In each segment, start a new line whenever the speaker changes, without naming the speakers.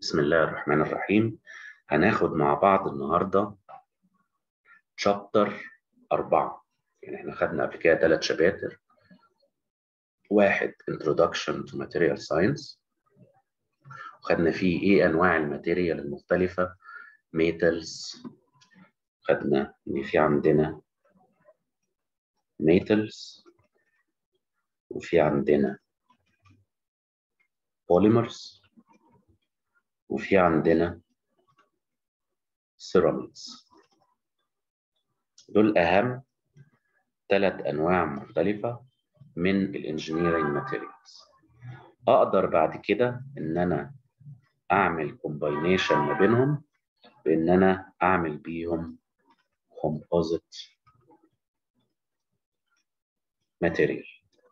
بسم الله الرحمن الرحيم هناخد مع بعض النهارده شابتر أربعة يعني احنا خدنا قبل كده ثلاث شباتر واحد Introduction to Material Science وخدنا فيه ايه انواع الماتيريال المختلفة metals خدنا ان في عندنا metals وفي عندنا polymers وفي عندنا ceramics دول أهم ثلاث أنواع مختلفة من الانجينيرنج ماتيريالز أقدر بعد كده إن أنا أعمل كومباينيشن ما بينهم بإن أنا أعمل بيهم composite material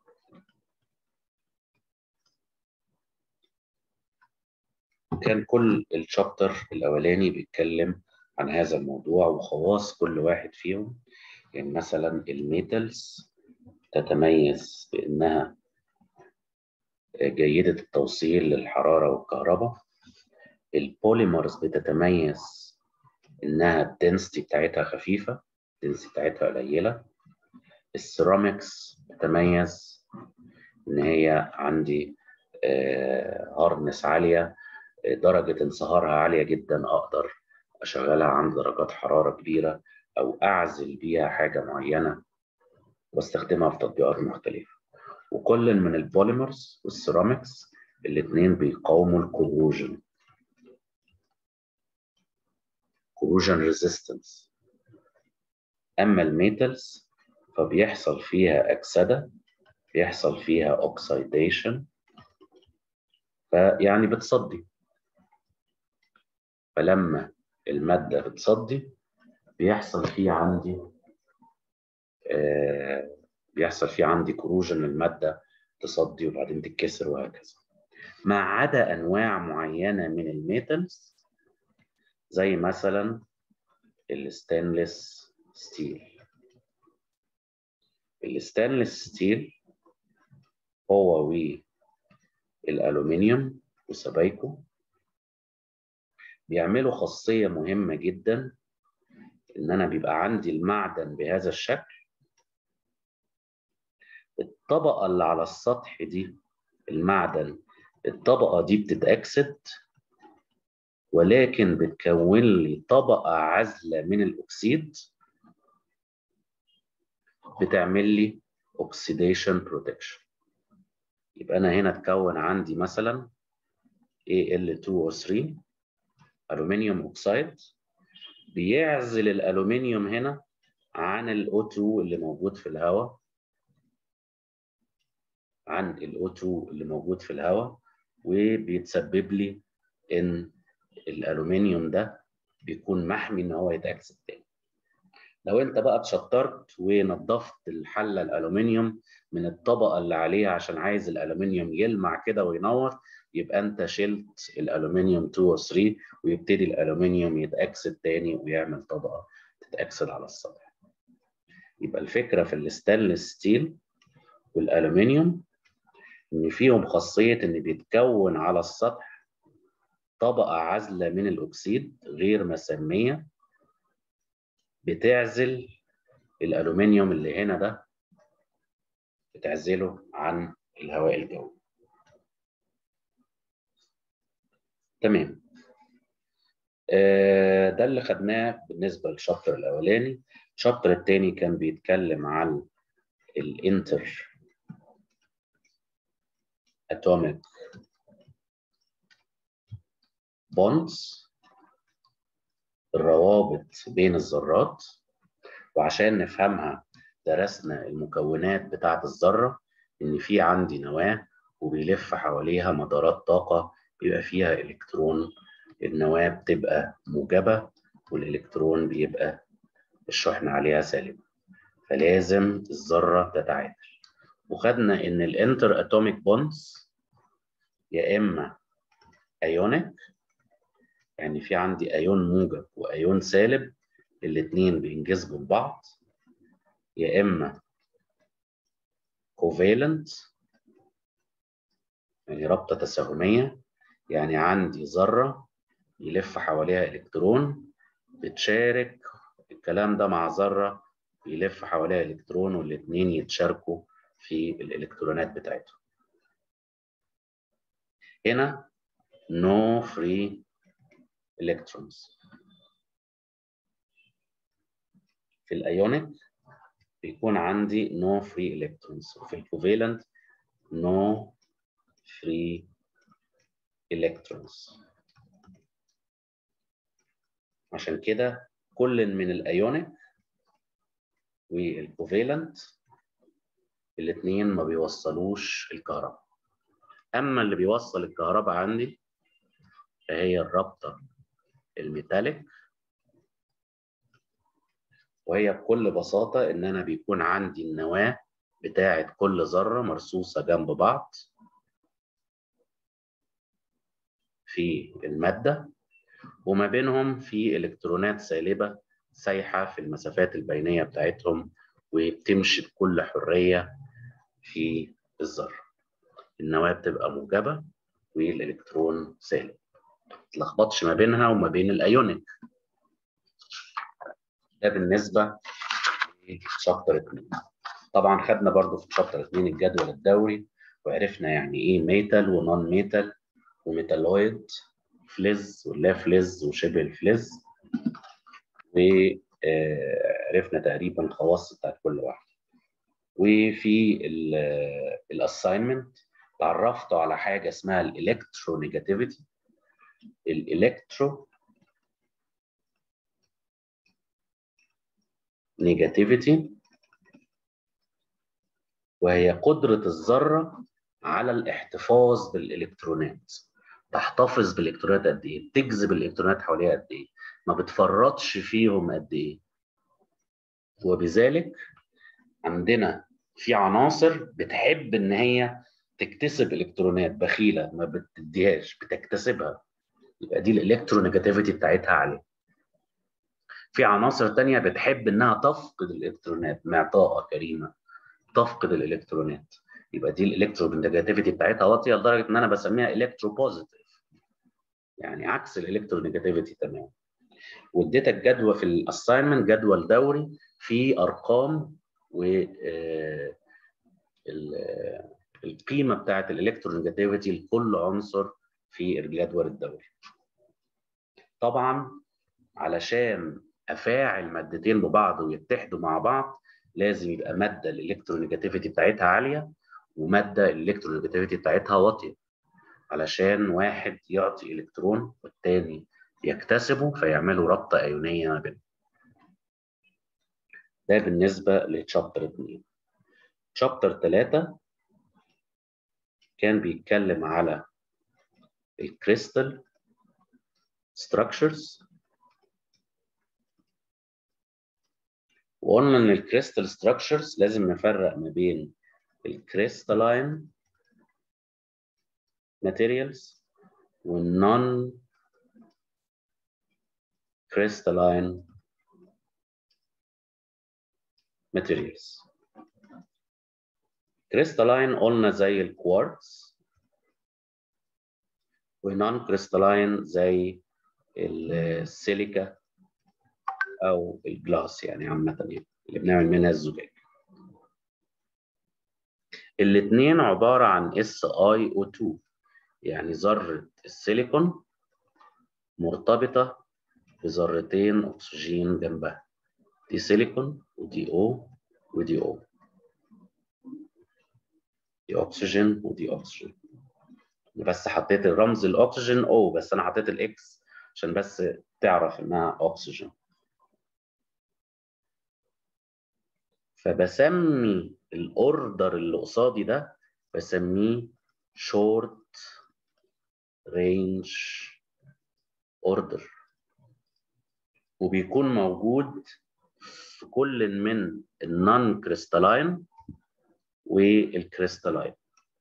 كان كل الشابتر الأولاني بيتكلم عن هذا الموضوع وخواص كل واحد فيهم يعني مثلا الميتالز تتميز بأنها جيدة التوصيل للحرارة والكهرباء البوليمرز بتتميز إنها الدنسيتي بتاعتها خفيفة الدنسيتي بتاعتها قليلة السيراميكس بتتميز إن هي عندي هارنس عالية درجة انصهارها عالية جدا أقدر أشغلها عند درجات حرارة كبيرة أو أعزل بيها حاجة معينة واستخدمها في تطبيقات مختلفة وكل من البوليمرز والسيراميكس الاتنين بيقاوموا الكوروجن كوروجن ريزيستنس أما الميتالز فبيحصل فيها أكسدة بيحصل فيها أوكسيديشن فيعني بتصدي فلما المادة بتصدي بيحصل فيه عندي آه بيحصل فيه عندي كروجن المادة تصدي وبعدين تتكسر وهكذا ما عدا أنواع معينة من الميتالز زي مثلا الستانلس ستيل الستانلس ستيل هو والألومنيوم وسبايكو بيعملوا خاصية مهمة جدا إن أنا بيبقى عندي المعدن بهذا الشكل الطبقة اللي على السطح دي المعدن الطبقة دي بتتأكسد ولكن بتكون لي طبقة عازلة من الأكسيد بتعمل لي oxidation protection يبقى أنا هنا اتكون عندي مثلا Al2O3 ألومنيوم أوكسيد بيعزل الألومنيوم هنا عن الأو 2 اللي موجود في الهواء عن الأو 2 اللي موجود في الهواء وبيتسبب لي إن الألومنيوم ده بيكون محمي إن هو يتأكسد تاني. لو أنت بقى اتشطرت ونضفت الحلة الألومنيوم من الطبقة اللي عليها عشان عايز الألومنيوم يلمع كده وينور يبقى انت شلت الالومنيوم 2 و 3 ويبتدي الالومنيوم يتاكسد تاني ويعمل طبقه تتاكسد على السطح يبقى الفكره في الستانلس ستيل والالومنيوم ان فيهم خاصيه ان بيتكون على السطح طبقه عازله من الاكسيد غير مسميه بتعزل الالومنيوم اللي هنا ده بتعزله عن الهواء الجوي تمام آه ده اللي خدناه بالنسبه للشابتر الاولاني الشابتر الثاني كان بيتكلم عن الانتر اتوميك بوندز الروابط بين الذرات وعشان نفهمها درسنا المكونات بتاعه الذره ان في عندي نواه وبيلف حواليها مدارات طاقه بيبقى فيها الكترون النواه بتبقى موجبه والالكترون بيبقى الشحنه عليها سالبه فلازم الذره تتعادل وخدنا ان الانتر اتوميك بوندز يا اما ايونيك يعني في عندي ايون موجب وايون سالب الاثنين بينجذبوا لبعض يا اما كوفالنت يعني رابطه تساهميه يعني عندي ذرة يلف حواليها إلكترون بتشارك الكلام ده مع ذرة يلف حواليها إلكترون والاتنين يتشاركوا في الإلكترونات بتاعتهم هنا no free electrons في الايونيك بيكون عندي no free electrons وفي الكوفالنت no free electrons عشان كده كل من الايونيك والكوفالنت الاثنين ما بيوصلوش الكهرباء اما اللي بيوصل الكهرباء عندي فهي الرابطه الميتاليك وهي بكل بساطه ان انا بيكون عندي النواه بتاعه كل ذره مرصوصه جنب بعض في الماده وما بينهم في الكترونات سالبه سايحه في المسافات البينيه بتاعتهم وبتمشي بكل حريه في الذره النواه بتبقى موجبه والالكترون سالب ما تلخبطش ما بينها وما بين الايونيك ده بالنسبه لشابتر 2 طبعا خدنا برضو في شابتر 2 الجدول الدوري وعرفنا يعني ايه ميتال ونون ميتال وميتالويد فلز ولا فلز وشبه الفلز وعرفنا تقريبا الخواص بتاعت كل واحد وفي الاساينمنت تعرفت على حاجه اسمها الالكترونيجاتيفيتي الالكترو نيجاتيفيتي وهي قدرة الذرة على الاحتفاظ بالإلكترونات تحتفظ بالإلكترونات قد إيه؟ تجذب الإلكترونات حواليها قد إيه؟ ما بتفرطش فيهم قد إيه؟ وبذلك عندنا في عناصر بتحب إن هي تكتسب إلكترونات بخيلة ما بتديهاش بتكتسبها يبقى دي الإلكترونيجاتيفيتي بتاعتها عالية في عناصر تانية بتحب إنها تفقد الإلكترونات معطاءة كريمة تفقد الإلكترونات يبقى دي الإلكترونيجاتيفيتي بتاعتها واطية لدرجة إن أنا بسميها إلكترو بوزيتيف يعني عكس الإلكترونيجاتيفيتي تماما واديتك جدول في الأساينمنت جدول دوري فيه أرقام و القيمة بتاعت الإلكترونيجاتيفيتي لكل عنصر في الجدول الدوري طبعا علشان افاعل مادتين ببعض ويتحدوا مع بعض لازم يبقى ماده الالكترونيجاتيفيتي بتاعتها عاليه وماده الالكترونيجاتيفيتي بتاعتها واطيه علشان واحد يعطي الكترون والتاني يكتسبه فيعملوا رابطه ايونيه ما بينهم ده بالنسبه لتشابتر 2 شابتر 3 كان بيتكلم على الكريستال structures وقلنا ان الكريستال ستراكشرز لازم نفرق ما بين الكريستالاين ماتيريالز والنون كريستالاين ماتيريالز كريستالاين قلنا زي الكوارتز ونون كريستالاين زي السيليكا او الجلاس يعني عامه يعني اللي بنعمل منها الزجاج الاثنين عباره عن اس اي او 2 يعني ذره السيليكون مرتبطه بذرتين اكسجين جنبها دي سيليكون ودي او ودي او دي اكسجين ودي اكسجين بس حطيت الرمز الاكسجين او بس انا حطيت الاكس عشان بس تعرف انها اكسجين فبسمي الاوردر اللي قصادي ده بسميه شورت رينج اوردر وبيكون موجود في كل من النون كريستالاين والكريستالاين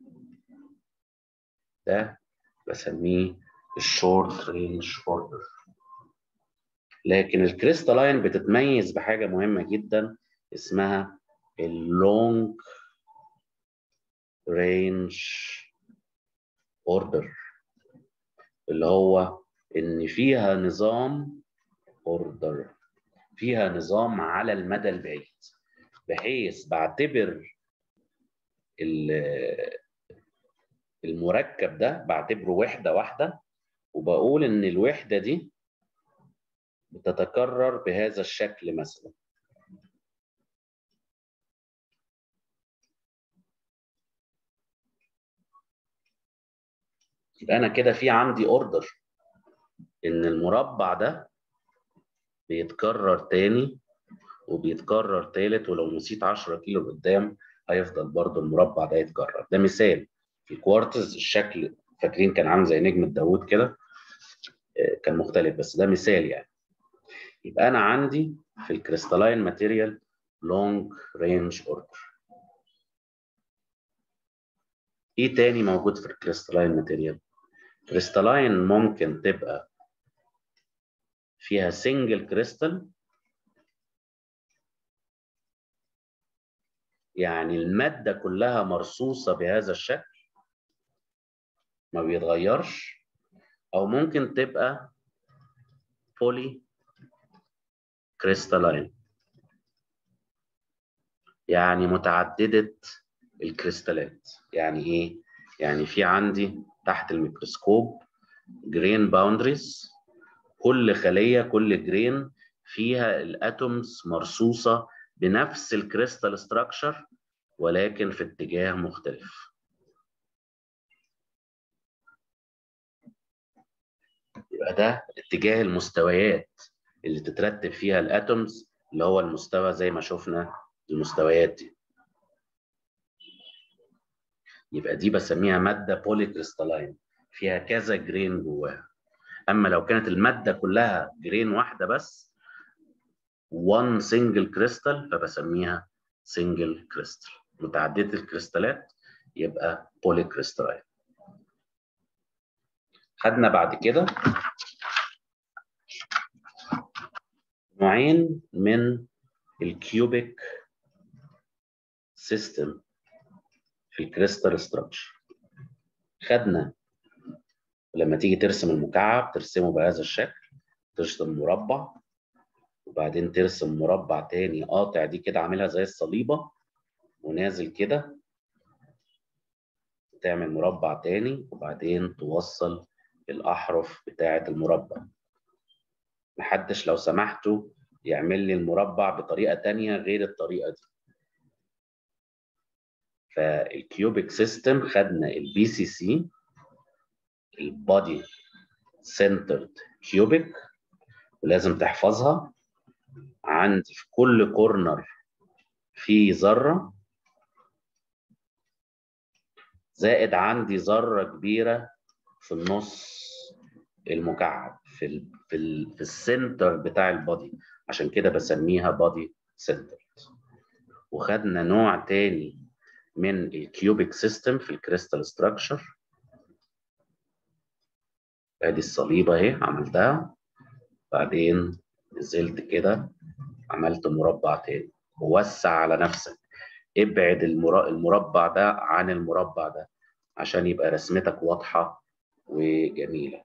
ده بسميه الشورت رينج اوردر لكن الكريستالاين بتتميز بحاجه مهمه جدا اسمها اللونج رينج اوردر اللي هو ان فيها نظام اوردر فيها نظام على المدى البعيد بحيث بعتبر المركب ده بعتبره وحده واحده وبقول ان الوحده دي بتتكرر بهذا الشكل مثلا يبقى انا كده في عندي اوردر ان المربع ده بيتكرر تاني وبيتكرر تالت ولو نسيت 10 كيلو قدام هيفضل برضو المربع ده يتكرر ده مثال في الكوارتز الشكل فاكرين كان عامل زي نجمة داوود كده كان مختلف بس ده مثال يعني يبقى انا عندي في الكريستالاين ماتيريال لونج رينج اوردر ايه تاني موجود في الكريستالاين ماتيريال كريستالاين ممكن تبقى فيها سنجل كريستال يعني المادة كلها مرصوصة بهذا الشكل ما بيتغيرش أو ممكن تبقى بولي كريستالاين يعني متعددة الكريستالات يعني إيه؟ يعني في عندي تحت الميكروسكوب جرين باوندريز كل خلية كل جرين فيها الاتومز مرصوصة بنفس الكريستال ستراكشر ولكن في اتجاه مختلف يبقى ده اتجاه المستويات اللي تترتب فيها الاتومز اللي هو المستوى زي ما شفنا المستويات دي يبقى دي بسميها ماده بولي كريستالاين فيها كذا جرين جواها اما لو كانت الماده كلها جرين واحده بس one single crystal فبسميها single crystal متعدده الكريستالات يبقى بولي كريستالاين خدنا بعد كده نوعين من الكيوبيك سيستم في الكريستال ستراكشر خدنا لما تيجي ترسم المكعب ترسمه بهذا الشكل ترسم مربع وبعدين ترسم مربع تاني قاطع دي كده عاملها زي الصليبة ونازل كده تعمل مربع تاني وبعدين توصل الأحرف بتاعة المربع محدش لو سمحتوا يعمل لي المربع بطريقة تانية غير الطريقة دي فالكيوبيك سيستم خدنا البي سي سي البادي سنترد كيوبيك ولازم تحفظها عندي في كل كورنر في ذره زائد عندي ذره كبيره في النص المكعب في ال في ال في السنتر بتاع البادي عشان كده بسميها بادي سنتر وخدنا نوع تاني من الكيوبيك سيستم في الكريستال ستراكشر ادي الصليبه اهي عملتها بعدين نزلت كده عملت مربع تاني ووسع على نفسك ابعد المربع ده عن المربع ده عشان يبقى رسمتك واضحه وجميله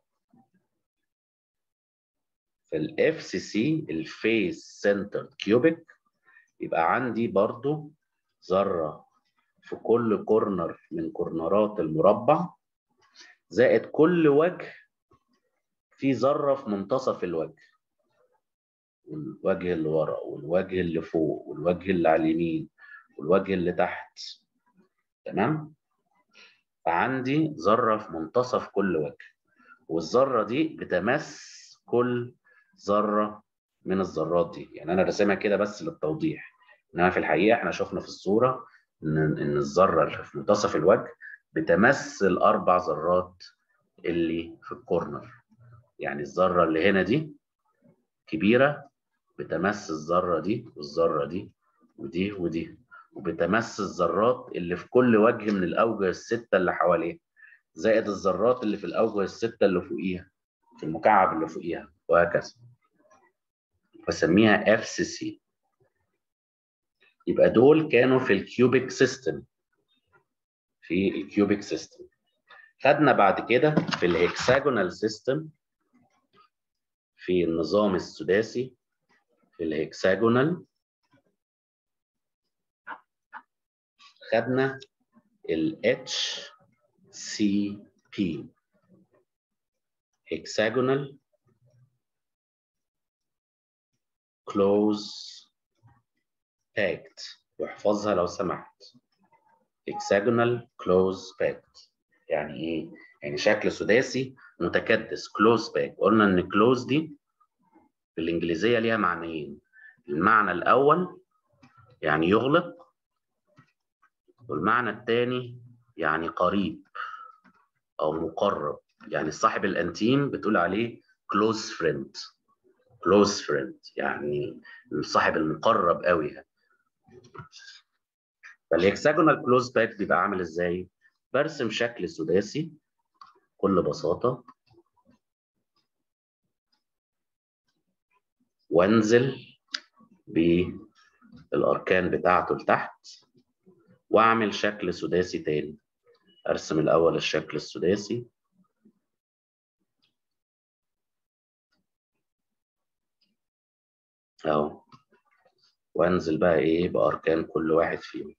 في الاف سي سي الفيس سنتر كيوبيك يبقى عندي برضو ذره في كل كورنر من كورنرات المربع زائد كل وجه في ذره في منتصف الوجه والوجه اللي ورا والوجه اللي فوق والوجه اللي على اليمين والوجه اللي تحت تمام فعندي ذره في منتصف كل وجه والذره دي بتمس كل ذره من الذرات دي يعني انا راسمها كده بس للتوضيح انما في الحقيقه احنا شفنا في الصوره ان ان الذره اللي في منتصف الوجه بتمس الاربع ذرات اللي في الكورنر يعني الذره اللي هنا دي كبيره بتمس الذره دي والذره دي ودي ودي وبتمس الذرات اللي في كل وجه من الاوجه السته اللي حواليها زائد الذرات اللي في الاوجه السته اللي فوقيها في المكعب اللي فوقيها وهكذا بسميها اف سي سي يبقى دول كانوا في الكيوبيك سيستم في الكيوبيك سيستم خدنا بعد كده في الهكساجونال سيستم في النظام السداسي في الهكساجونال خدنا ال HCP hexagonal close packed واحفظها لو سمحت hexagonal close packed يعني ايه؟ يعني شكل سداسي متكدس close pack قلنا ان close دي بالانجليزيه ليها معنيين المعنى الاول يعني يغلق والمعنى الثاني يعني قريب او مقرب يعني صاحب الانتيم بتقول عليه close friend close friend يعني الصاحب المقرب قوي فالهكساجونال كلوز باك بيبقى عامل ازاي؟ برسم شكل سداسي بكل بساطة وانزل بالاركان بتاعته لتحت واعمل شكل سداسي تاني ارسم الاول الشكل السداسي اهو وانزل بقى ايه باركان كل واحد فيهم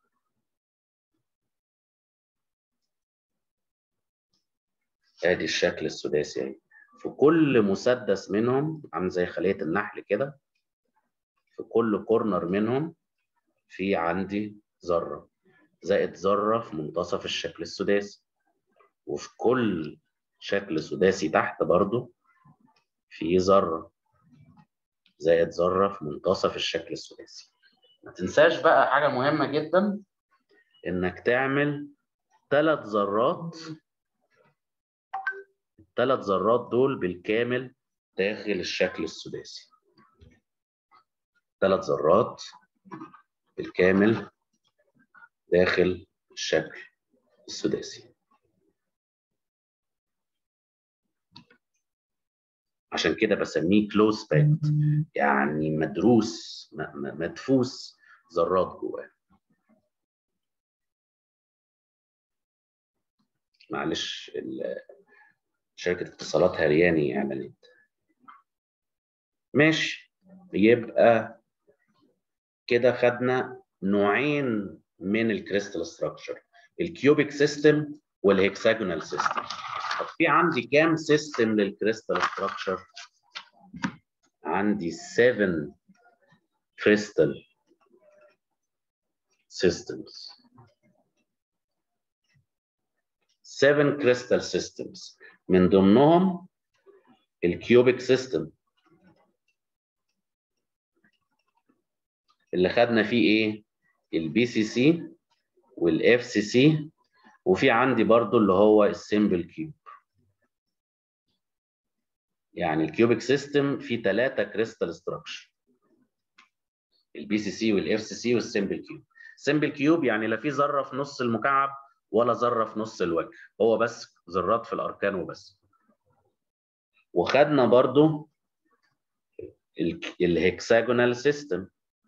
ادي الشكل السداسي اهي في كل مسدس منهم عامل زي خليه النحل كده في كل كورنر منهم في عندي ذره زائد ذره في منتصف الشكل السداسي وفي كل شكل سداسي تحت برضو في ذره زائد ذره في منتصف الشكل السداسي ما تنساش بقى حاجه مهمه جدا انك تعمل ثلاث ذرات الثلاث ذرات دول بالكامل داخل الشكل السداسي ثلاث ذرات بالكامل داخل الشكل السداسي عشان كده بسميه كلوز باكت يعني مدروس مدفوس ذرات جواه معلش شركة اتصالات هرياني اعلانات ماشي يبقى كده خدنا نوعين من الكريستال ستراكشر الكيوبيك سيستم والهكساجونال سيستم طب في عندي كام سيستم للكريستال ستراكشر عندي 7 كريستال systems 7 crystal systems من ضمنهم الكيوبيك سيستم اللي خدنا فيه ايه البي سي سي والاف سي سي وفي عندي برضو اللي هو السيمبل كيوب يعني الكيوبيك سيستم فيه ثلاثة كريستال ستراكشر البي سي سي والاف سي سي والسيمبل كيوب سيمبل كيوب يعني لا في ذره في نص المكعب ولا ذره في نص الوجه هو بس ذرات في الاركان وبس وخدنا برضو الهكساجونال سيستم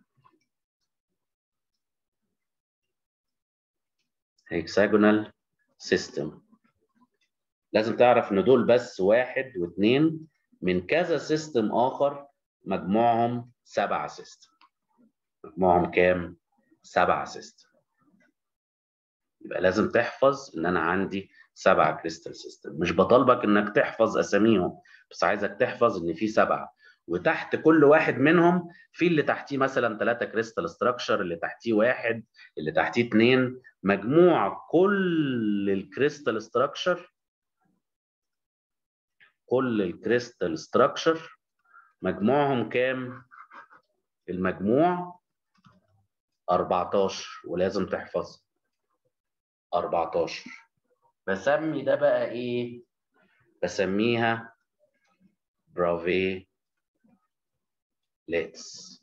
هكساجونال سيستم لازم تعرف ان دول بس واحد واثنين من كذا سيستم اخر مجموعهم سبعة سيستم مجموعهم كام؟ سبعة سيستم يبقى لازم تحفظ ان انا عندي سبعة كريستال سيستم مش بطالبك انك تحفظ اساميهم بس عايزك تحفظ ان في سبعة وتحت كل واحد منهم في اللي تحتيه مثلا ثلاثة كريستال ستراكشر اللي تحتيه واحد اللي تحتيه اثنين مجموع كل الكريستال ستراكشر كل الكريستال ستراكشر مجموعهم كام؟ المجموع 14 ولازم تحفظ 14 بسمي ده بقى ايه؟ بسميها برافي ليتس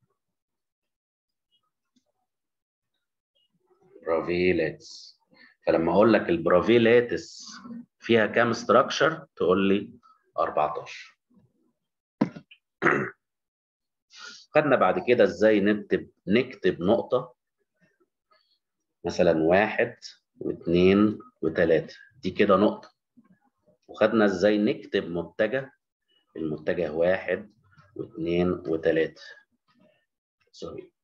برافيليتس فلما اقول لك البرافيليتس فيها كام ستراكشر تقول لي 14 خدنا بعد كده ازاي نكتب نكتب نقطة مثلا واحد واثنين وثلاثة دي كده نقطة وخدنا ازاي نكتب متجه المتجه واحد واثنين وثلاثة سوري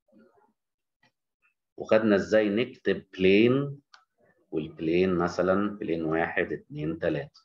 وخدنا ازاي نكتب بلين والبلين مثلا بلين واحد اتنين تلاتة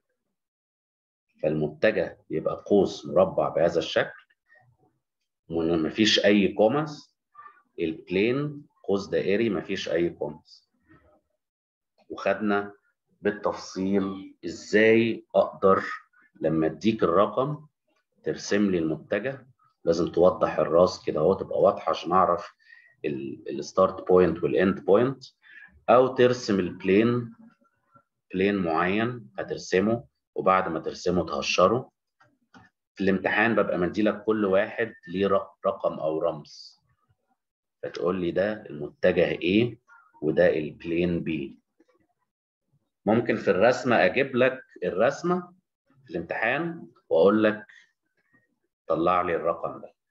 فالمتجه يبقى قوس مربع بهذا الشكل مفيش اي كوماس البلين قوس دائري مفيش اي كوماس وخدنا بالتفصيل ازاي اقدر لما اديك الرقم ترسم لي المتجه لازم توضح الراس كده اهو تبقى واضحه عشان اعرف الستارت بوينت والاند بوينت او ترسم البلين بلين معين هترسمه وبعد ما ترسمه تهشره في الامتحان ببقى مديلك كل واحد ليه رقم او رمز فتقول لي ده المتجه A وده البلين B ممكن في الرسمه اجيب لك الرسمه في الامتحان واقول لك طلع لي الرقم ده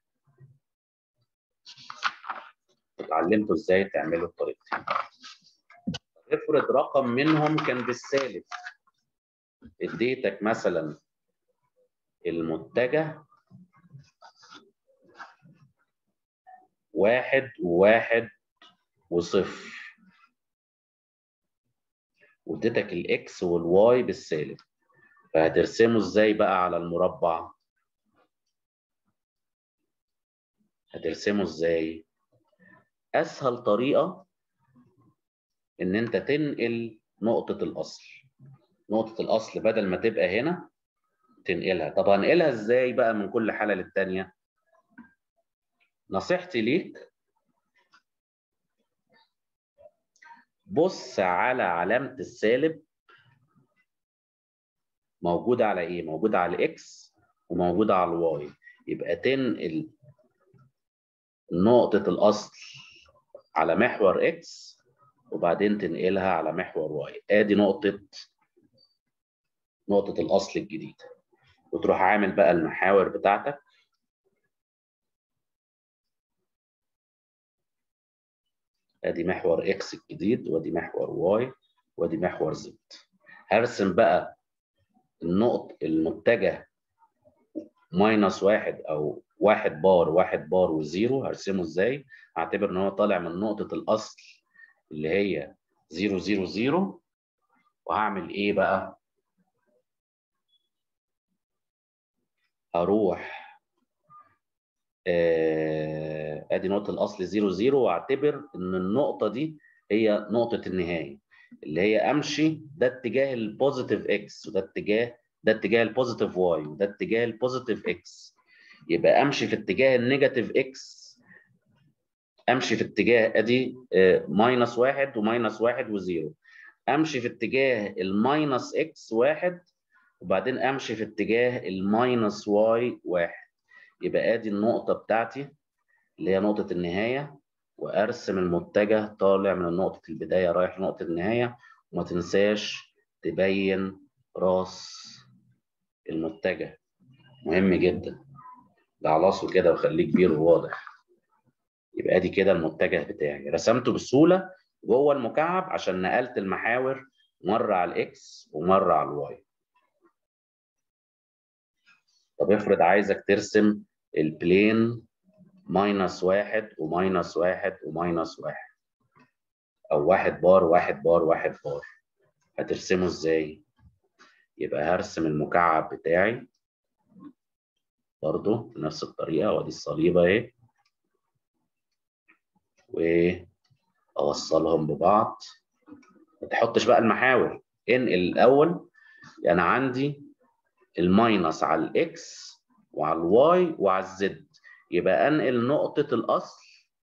اتعلمتوا ازاي تعملوا الطريقتين افرض رقم منهم كان بالسالب اديتك مثلا المتجه واحد وواحد وصفر واديتك الاكس والواي بالسالب فهترسمه ازاي بقى على المربع هترسمه ازاي اسهل طريقه ان انت تنقل نقطه الاصل نقطه الاصل بدل ما تبقى هنا تنقلها طب هنقلها ازاي بقى من كل حاله للتانيه نصيحتي ليك بص على علامه السالب موجوده على ايه موجوده على الاكس وموجوده على الواي يبقى تنقل نقطه الاصل على محور اكس وبعدين تنقلها على محور واي ادي نقطه نقطه الاصل الجديده وتروح عامل بقى المحاور بتاعتك ادي محور اكس الجديد وادي محور واي وادي محور زد هرسم بقى النقط المتجه ماينس واحد او واحد بار واحد بار وزيرو هرسمه ازاي؟ هعتبر ان هو طالع من نقطة الأصل اللي هي زيرو زيرو زيرو وهعمل ايه بقى؟ هروح آه ادي نقطة الأصل زيرو زيرو واعتبر ان النقطة دي هي نقطة النهاية اللي هي امشي ده اتجاه البوزيتيف اكس وده اتجاه ده اتجاه البوزيتيف واي وده اتجاه البوزيتيف اكس يبقى امشي في اتجاه النيجاتيف اكس امشي في اتجاه ادي ماينس واحد وماينس واحد وزيرو امشي في اتجاه الماينس اكس واحد وبعدين امشي في اتجاه الماينس واي واحد يبقى ادي النقطه بتاعتي اللي هي نقطه النهايه وارسم المتجه طالع من نقطه البدايه رايح لنقطه النهايه وما تنساش تبين راس المتجه مهم جدا ده على كده وخليه كبير وواضح يبقى ادي كده المتجه بتاعي رسمته بسهوله جوه المكعب عشان نقلت المحاور مره على الاكس ومره على الواي طب افرض عايزك ترسم البلين ماينس واحد وماينس واحد وماينس واحد او واحد بار واحد بار واحد بار هترسمه ازاي يبقى هرسم المكعب بتاعي برضو بنفس الطريقه وادي الصليبه اهي واوصلهم ببعض ما تحطش بقى المحاور انقل الاول يعني عندي الماينس على الاكس وعلى الواي وعلى الزد يبقى انقل نقطة الأصل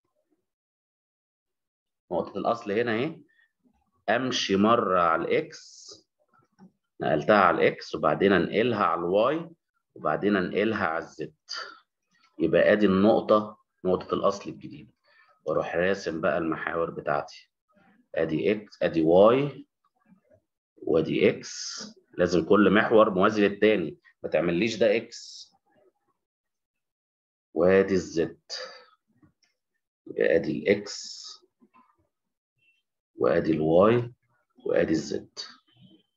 نقطة الأصل هنا اهي أمشي مرة على الإكس نقلتها على الإكس وبعدين أنقلها على الواي وبعدين أنقلها على الزد يبقى أدي النقطة نقطة الأصل الجديدة وأروح راسم بقى المحاور بتاعتي أدي إكس أدي واي وأدي إكس لازم كل محور موازي للتاني ما تعمليش ده إكس وادي الزد يبقى ادي الاكس وادي الواي وادي الزد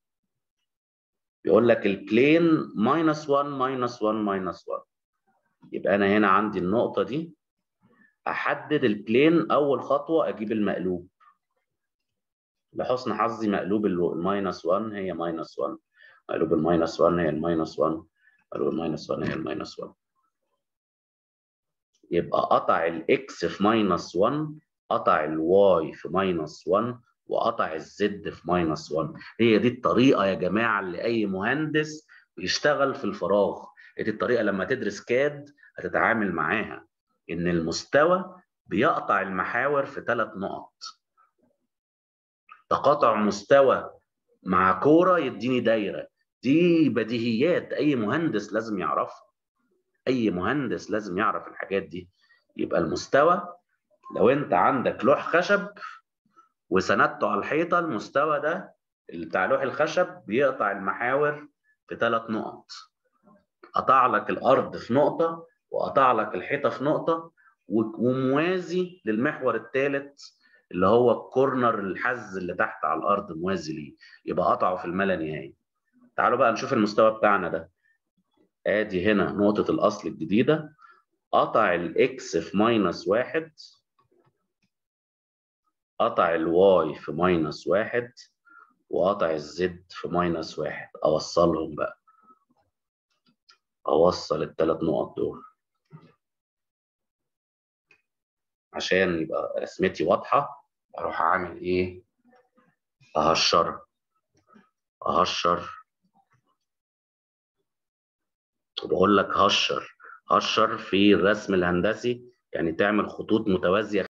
بيقول لك البلين ماينس 1 ماينس 1 ماينس 1 يبقى انا هنا عندي النقطه دي احدد البلين اول خطوه اجيب المقلوب لحسن حظي مقلوب الماينس 1 هي ماينس 1 مقلوب الماينس 1 هي الماينس 1 مقلوب الماينس 1 هي الماينس 1 يبقى قطع الاكس في ماينس 1 قطع الواي في ماينس 1 وقطع الزد في ماينس 1 هي دي الطريقه يا جماعه اللي اي مهندس بيشتغل في الفراغ هي دي الطريقه لما تدرس كاد هتتعامل معاها ان المستوى بيقطع المحاور في ثلاث نقط تقاطع مستوى مع كوره يديني دايره دي بديهيات اي مهندس لازم يعرفها اي مهندس لازم يعرف الحاجات دي يبقى المستوى لو انت عندك لوح خشب وسندته على الحيطه المستوى ده اللي بتاع لوح الخشب بيقطع المحاور في ثلاث نقط قطع لك الارض في نقطه وقطع لك الحيطه في نقطه وموازي للمحور الثالث اللي هو الكورنر الحز اللي تحت على الارض موازي ليه يبقى قطعه في الملا نهائي تعالوا بقى نشوف المستوى بتاعنا ده ادي هنا نقطه الاصل الجديده قطع الاكس في ماينس واحد قطع الواي في ماينس واحد وقطع الزد في ماينس واحد اوصلهم بقى اوصل الثلاث نقط دول عشان يبقى رسمتي واضحه اروح اعمل ايه اهشرها اهشر وبقول لك هشر هشر في الرسم الهندسي يعني تعمل خطوط متوازيه